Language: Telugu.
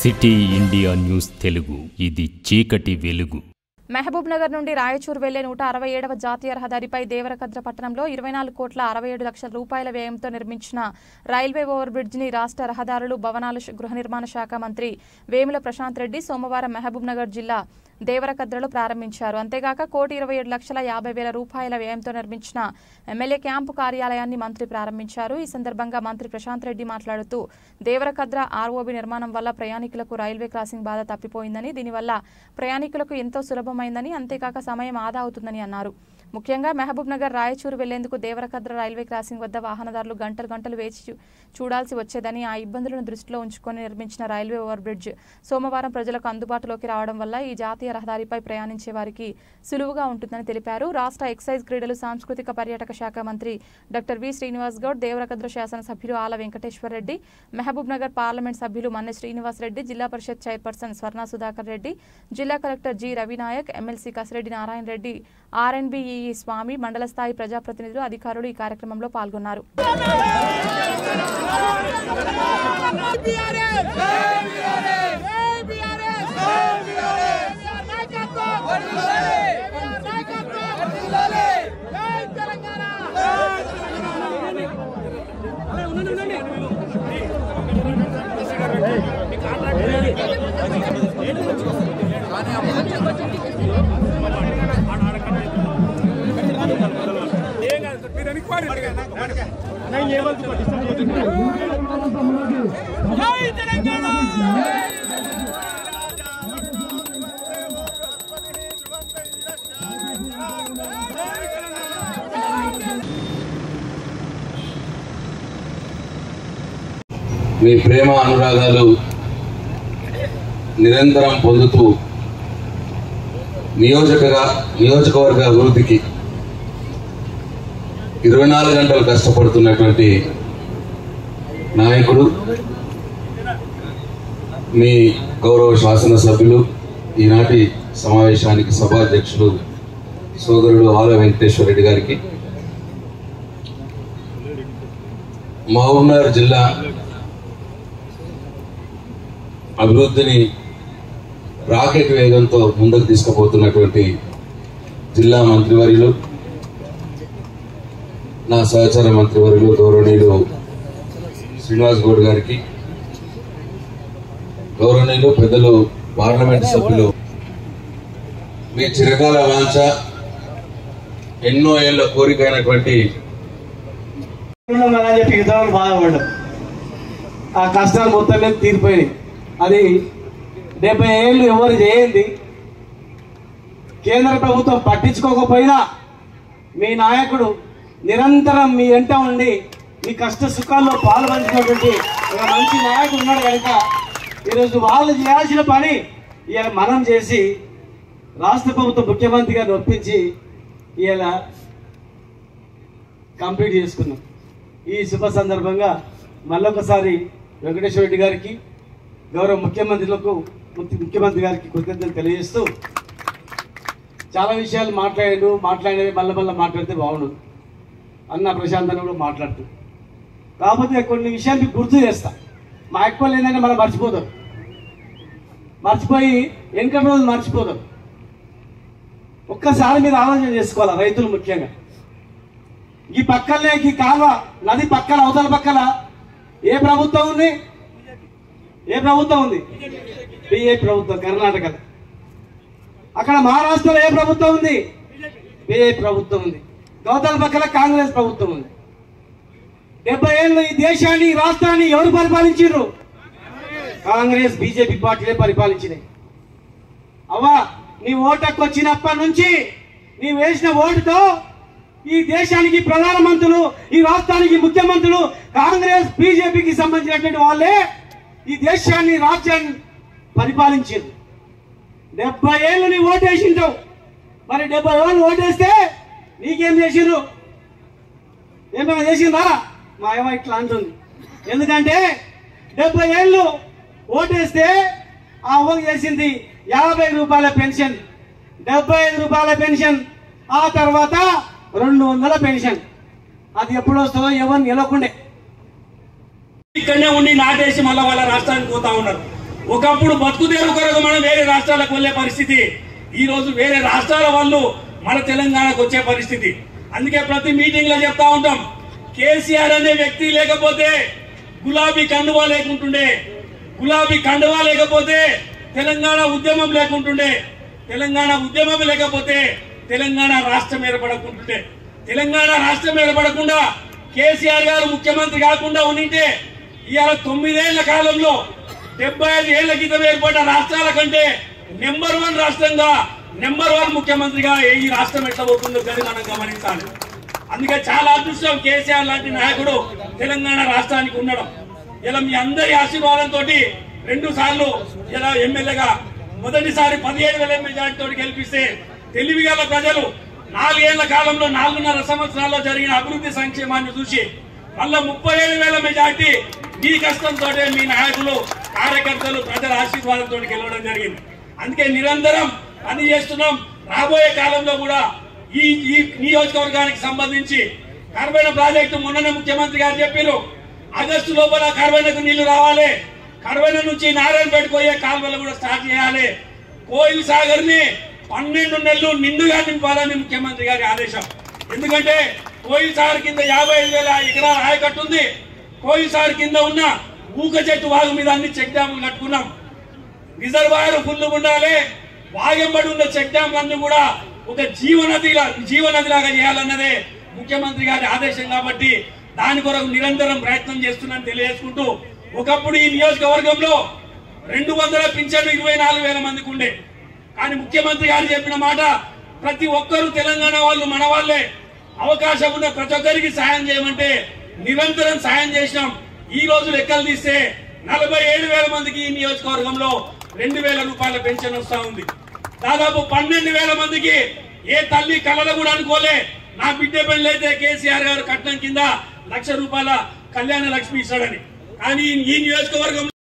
సిటీ ఇండియా న్యూస్ తెలుగు ఇది చీకటి వెలుగు మహబూబ్ నగర్ నుండి రాయచూరు వెళ్లే నూట అరవై ఏడవ జాతీయ రహదారిపై దేవరకద్ర పట్టణంలో ఇరవై నాలుగు కోట్ల అరవై ఏడు లక్షల రూపాయల వ్యయంతో నిర్మించిన రైల్వే ఓవర్ బ్రిడ్జ్ ని రాష్ట్ర రహదారులు భవనాలు శ- గృహ నిర్మాణ శాఖ మంత్రి వేముల ప్రశాంత్ రెడ్డి సోమవారం మహబూబ్ నగర్ జిల్లా దేవరకద్రలో ప్రారంభించారు అంతేగాక కోటి ఇరవై ఏడు లక్షల యాభై వేల రూపాయల వ్యయంతో నిర్మించిన ఎమ్మెల్యే క్యాంపు కార్యాలయాన్ని మంత్రి ప్రారంభించారు ఈ సందర్భంగా మంత్రి ప్రశాంత్ రెడ్డి మాట్లాడుతూ దేవరకద్ర ఆర్ఓబి నిర్మాణం వల్ల ప్రయాణికులకు రైల్వే క్రాసింగ్ బాధ తప్పిపోయిందని దీనివల్ల ప్రయాణికులకు ఎంతో సులభమైందని అంతేకాక సమయం ఆదా అవుతుందని అన్నారు ముఖ్యంగా మహబూబ్ నగర్ రాయచూరు వెళ్లేందుకు దేవరకద్ర రైల్వే క్రాసింగ్ వద్ద వాహనదారులు గంటలు గంటలు వేచి చూ- చూడాల్సి వచ్చేదని ఆ ఇబ్బందులను దృష్టిలో ఉంచుకొని నిర్మించిన రైల్వే ఓవర్ బ్రిడ్జ్ సోమవారం ప్రజలకు అందుబాటులోకి రావడం వల్ల ఈ జాతీయ రహదారిపై ప్రయాణించే వారికి సులువుగా ఉంటుందని తెలిపారు రాష్ట్ర ఎక్సైజ్ క్రీడలు సాంస్కృతిక పర్యాటక శాఖ మంత్రి డాక్టర్ వి శ్రీనివాస్ గౌడ్ దేవరకద్ర శాసనసభ్యులు ఆల వెంకటేశ్వర్ రెడ్డి మహబూబ్ నగర్ పార్లమెంట్ సభ్యులు మన్నె శ్రీనివాస్ రెడ్డి జిల్లా పరిషత్ చైర్పర్సన్ స్వర్ణ సుధాకర్ రెడ్డి జిల్లా collector G Ravi Nayak MLC Kasireddy Narayana Reddy ఆర్ఎన్బిఈ స్వామి మండల స్థాయి ప్రజాప్రతినిధులు అధికారులు ఈ కార్యక్రమంలో పాల్గొన్నారు మీ ప్రేమ అనురాగాలు నిరంతరం పొందుతూ నియోజకగా నియోజకవర్గ అభివృద్ధికి ఇరవై నాలుగు గంటలు కష్టపడుతున్నటువంటి నాయకుడు మీ గౌరవ శాసనసభ్యులు ఈనాటి సమావేశానికి సభాధ్యక్షులు సోదరుడు ఆల వెంకటేశ్వర రెడ్డి గారికి మహబూబ్నగర్ జిల్లా అభివృద్ధిని రాకెట్ వేగంతో ముందుకు తీసుకుపోతున్నటువంటి జిల్లా మంత్రివర్యులు నా సహచర మంత్రివర్యులు గౌరవనీయులు శ్రీనివాస్ గౌడ్ గారికి గౌరవనీయులు పెద్దలు పార్లమెంట్ సభ్యులు మీ చిరకాల వాంఛ ఎన్నో ఏళ్ల కోరిక అయినటువంటి ఉన్నాం కదా అని చెప్పి ఇతరులు బాధపడ్డాం ఆ కష్టాలు మొత్తం మీద తీరిపోయినాయి అది డెబ్బై ఏళ్ళు ఎవరు చేయండి కేంద్ర ప్రభుత్వం పట్టించుకోకపోయినా మీ నాయకుడు నిరంతరం మీ వెంట ఉండి మీ కష్ట సుఖాల్లో పాలు పంచినటువంటి ఒక మంచి నాయకుడు ఉన్నాడు కనుక ఈరోజు వాళ్ళు చేయాల్సిన పని ఇవాళ మనం చేసి రాష్ట్ర ప్రభుత్వ ముఖ్యమంత్రి గారిని ఒప్పించి ఇవాళ కంప్లీట్ చేసుకున్నాం ఈ శుభ సందర్భంగా మళ్ళొకసారి వెంకటేశ్వర రెడ్డి గారికి గౌరవ ముఖ్యమంత్రులకు ముఖ్య- ముఖ్యమంత్రి గారికి కృతజ్ఞతలు తెలియజేస్తూ చాలా విషయాలు మాట్లాడాడు మాట్లాడేవి మళ్ళీ మళ్ళీ మాట్లాడితే బాగుండదు అన్న ప్రశాంత్ అన్న కూడా మాట్లాడుతూ కాకపోతే కొన్ని విషయాలు మీకు గుర్తు చేస్తా మా ఎక్కువ ఏంటంటే మనం మర్చిపోతాం మర్చిపోయి వెనకటి రోజు మర్చిపోతాం ఒక్కసారి మీరు ఆలోచన చేసుకోవాలి రైతులు ముఖ్యంగా ఈ పక్కనే ఈ కాలువ నది పక్కన అవతల పక్కన ఏ ప్రభుత్వం ఉంది ఏ ప్రభుత్వం ఉంది బిజెపి ప్రభుత్వం కర్ణాటకలో అక్కడ మహారాష్ట్రలో ఏ ప్రభుత్వం ఉంది బిజెపి ప్రభుత్వం ఉంది అవతల పక్కన కాంగ్రెస్ ప్రభుత్వం ఉంది డెబ్బై ఏళ్ళు ఈ దేశాన్ని ఈ రాష్ట్రాన్ని ఎవరు పరిపాలించారు కాంగ్రెస్ బీజేపీ పార్టీలే పరిపాలించినాయి అవ్వా నీ ఓటకు వచ్చినప్పటి నుంచి నీ వేసిన ఓటుతో ఈ దేశానికి ప్రధానమంత్రులు ఈ రాష్ట్రానికి ముఖ్యమంత్రులు కాంగ్రెస్ బీజేపీకి సంబంధించినటువంటి వాళ్ళే ఈ దేశాన్ని రాజ్యాన్ని పరిపాలించారు డెబ్బై ఏళ్ళు నీ ఓటేసింటావు మరి డెబ్బై ఏళ్ళు ఓటేస్తే నీకేం చేసిర్రు ఏమైనా చేసిందా మా ఏమో ఇట్లా అంటుంది ఎందుకంటే డెబ్బై ఏళ్ళు ఓటేస్తే ఆ అవ్వకు చేసింది యాభై రూపాయల పెన్షన్ డెబ్బై ఐదు రూపాయల పెన్షన్ ఆ తర్వాత రెండు వందల పెన్షన్ అది ఎప్పుడు వస్తుందో ఎవరు నిలకుండే ఇక్కడనే ఉండి నాటేసి మళ్ళీ వాళ్ళ రాష్ట్రానికి పోతా ఉన్నారు ఒకప్పుడు బతుకుదేరు కొరకు మనం వేరే రాష్ట్రాలకు వెళ్లే పరిస్థితి ఈ రోజు వేరే రాష్ట్రాల వాళ్ళు మన తెలంగాణకు వచ్చే పరిస్థితి అందుకే ప్రతి మీటింగ్ లో చెప్తా ఉంటాం కేసీఆర్ అనే వ్యక్తి లేకపోతే గులాబీ కండువా లేకుంటుండే గులాబీ కండువా లేకపోతే తెలంగాణ ఉద్యమం లేకుంటుండే తెలంగాణ ఉద్యమం లేకపోతే తెలంగాణ రాష్ట్రం ఏర్పడకుంటుండే తెలంగాణ రాష్ట్రం ఏర్పడకుండా కేసీఆర్ గారు ముఖ్యమంత్రి కాకుండా ఉండింటే ఇవాళ తొమ్మిదేళ్ల కాలంలో డెబ్బై ఐదు ఏళ్ల క్రితం ఏర్పడ్డ రాష్ట్రాల కంటే నెంబర్ వన్ రాష్ట్రంగా నెంబర్ వన్ ముఖ్యమంత్రిగా ఈ రాష్ట్రం ఎట్లా పోతుందో కానీ మనం గమనించాలి అందుకే చాలా అదృష్టం కేసీఆర్ లాంటి నాయకుడు తెలంగాణ రాష్ట్రానికి ఉండడం ఇలా మీ అందరి ఆశీర్వాదంతో రెండు సార్లు ఇలా ఎమ్మెల్యేగా మొదటిసారి పదిహేడు వేల మెజార్టీతో గెలిపిస్తే తెలివిగల ప్రజలు నాలుగేళ్ల కాలంలో నాలుగున్నర సంవత్సరాల్లో జరిగిన అభివృద్ధి సంక్షేమాన్ని చూసి మళ్ళా ముప్పై ఏడు వేల మెజార్టీ మీ కష్టంతో మీ నాయకులు కార్యకర్తలు ప్రజల ఆశీర్వాదంతో గెలవడం జరిగింది అందుకే నిరంతరం పని చేస్తున్నాం రాబోయే కాలంలో కూడా ఈ ఈ నియోజకవర్గానికి సంబంధించి కర్బైన ప్రాజెక్టు మొన్ననే ముఖ్యమంత్రి గారు చెప్పారు ఆగస్టు లోపల కర్బైనకు నీళ్లు రావాలి కర్బైన నుంచి నారాయణపేటకు పోయే కాలువలు కూడా స్టార్ట్ చేయాలి కోయిల్ సాగర్ ని పన్నెండు నెలలు నిండుగా నింపాలని ముఖ్యమంత్రి గారి ఆదేశం ఎందుకంటే కోయిల్ సాగర్ కింద యాభై ఐదు వేల ఎకరాల ఆయకట్టు ఉంది కోయిల్ సాగర్ కింద ఉన్న ఊక చెట్టు వాగు మీద అన్ని చెక్ డ్యాములు కట్టుకున్నాం రిజర్వాయర్ ఫుల్ ఉండాలి వాగంబడి ఉన్న చెక్ డ్యామ్లన్నీ కూడా ఒక జీవనదిలా జీవనదిలాగా చేయాలన్నదే ముఖ్యమంత్రి గారి ఆదేశం కాబట్టి దాని కొరకు నిరంతరం ప్రయత్నం చేస్తున్నాను తెలియజేసుకుంటూ ఒకప్పుడు ఈ నియోజకవర్గంలో రెండు వందల పింఛన్లు ఇరవై నాలుగు వేల మందికి ఉండే కానీ ముఖ్యమంత్రి గారు చెప్పిన మాట ప్రతి ఒక్కరూ తెలంగాణ వాళ్ళు మన వాళ్ళే అవకాశం ఉన్న ప్రతి ఒక్కరికి సాయం చేయమంటే నిరంతరం సాయం చేసినాం ఈ రోజు లెక్కలు తీస్తే నలభై ఏడు వేల మందికి ఈ నియోజకవర్గంలో రెండు వేల రూపాయల పెన్షన్ వస్తా ఉంది దాదాపు పన్నెండు వేల మందికి ఏ తల్లి కళలు కూడా అనుకోలే నా బిడ్డ పెళ్లి అయితే కేసీఆర్ గారు కట్నం కింద లక్ష రూపాయల కళ్యాణ లక్ష్మి ఇస్తాడని కానీ ఈ నియోజకవర్గం